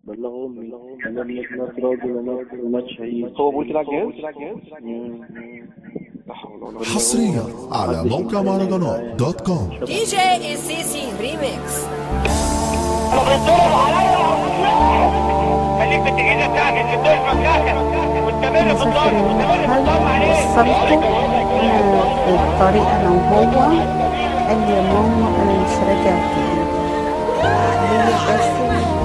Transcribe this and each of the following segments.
بلغ امي انا ابنك مات راجل ومات ومات شهيد هو بيقول كده على الجهاز مم. لا حول ولا قوة حصريا على موقع مهرجانات دوت كوم دي جي السيسي ريميكس خليك بالتجهيز بتاعك اللي بتقف مكانك واستمر في الضرب واستمر في الضرب عليه وصلته أنا في الطريق أنا وهو قال لي يا ماما أنا مش راجع تاني ليه بس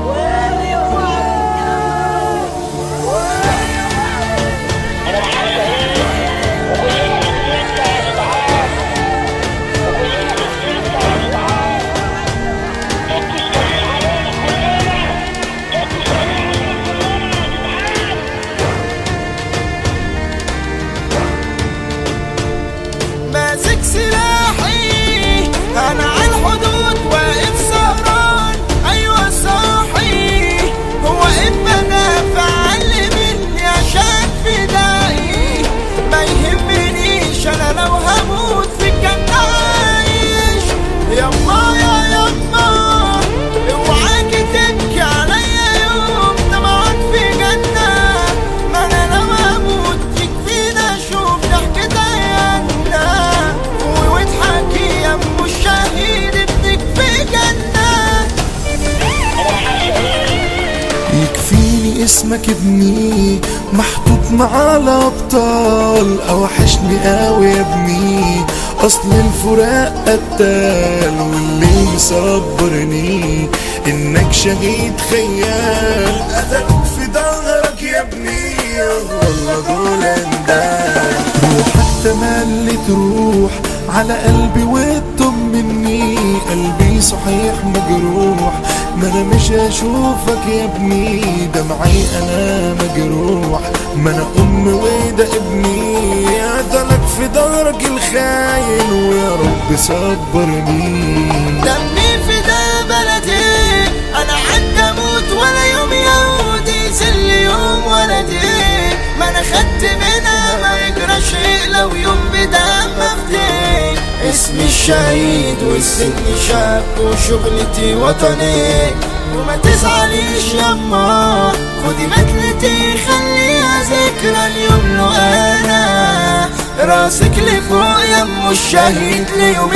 ماسك سلاحي انا على الحدود واقف سهران ايوه صاحي هو اما دافع اللي مني عشان فدائي ما يهمنيش انا لو هموت في الجنة عايش يما يا يما اوعاكي تبكي عليا يوم طمعك في جنة ما انا لو هموت يكفينا اشوف ضحكة عيالنا واضحكي يا ام الشهيد ابنك في جنة يكفيني اسمك ابني محطوط مع الابطال اوحشني قوي يا ابني اصل الفراق قتال واللي مصبرني انك شهيد خيال قتلوك في ظهرك يا ابني والله دول اندال روحك تملي تروح على قلبي وتطمني قلبي صحيح مجروح ما انا مش هشوفك يا ابني دمعي انا مجروح ما انا ام وده ابني قتلك في دارك الخاين ويا رب صبرني دمي في ده بلدي انا عد اموت ولا يوم يهودي زل يوم ولدي ما انا خدت منها ما يجرى شيء لو يوم بدم مفتي اسمي الشهيد والسن شاب وشغلتي وطني وما تزعليش يما خدي متلتي خليها ذكرى اليوم له انا راسك لفوق يم الشهيد ليوم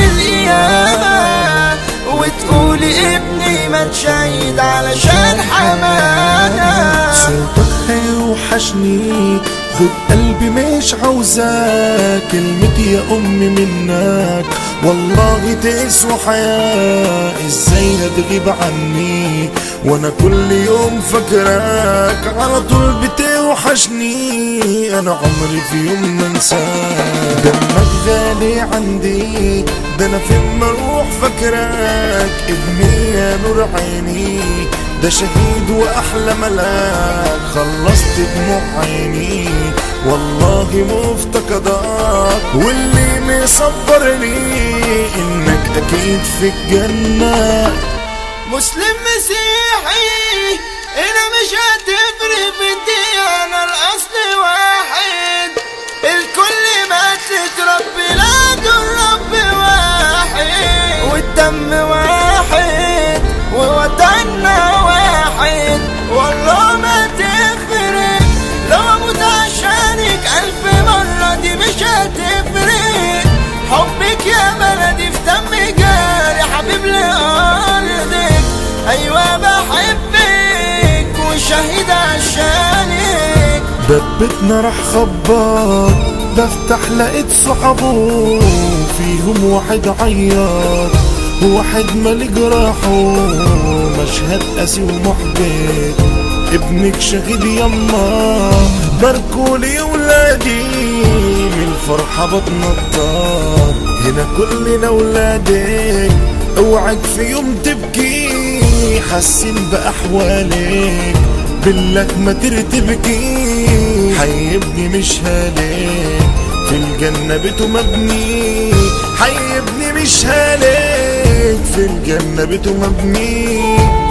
القيامة وتقولي ابني ما شهيد علشان حمانا صوتك هيوحشني خد قلبي مش عاوزاك كلمتي يا امي منك والله تسوى حياة ازاي هتغيب عني وانا كل يوم فاكراك على طول بتوحشني انا عمري في يوم ما انساك دمك غالي عندي ده انا فين ما اروح فاكراك ابني يا نور عيني ده شهيد واحلى ملاك خلصت دموع عيني والله مفتقدك واللي مصبرني انك اكيد في الجنه مسلم مسيحي انا مش هتفرق في الديانة الاصل واحد الكل مات لتربي لا الرب واحد والدم واحد ووطننا واحد والله ما تفرق لو اموت عشانك الف مرة دي مش هتفرق حبك يا بلدي في دمي جاري حبيب لأرضك أيوة بحبك وشهيد عشانك دبتنا راح خبط بفتح لقيت صحابه فيهم واحد عيط وواحد مالي جراحه مشهد قاسي ومحبط ابنك شهيد يما باركولي ولادي من الفرحة بتنطر هنا كلنا ولادك اوعك في يوم تبكي حاسين بأحوالك بالله ما ترتبكي حيبني مش هالك في الجنة بيته مبني حيبني مش هالك في الجنة بيته مبني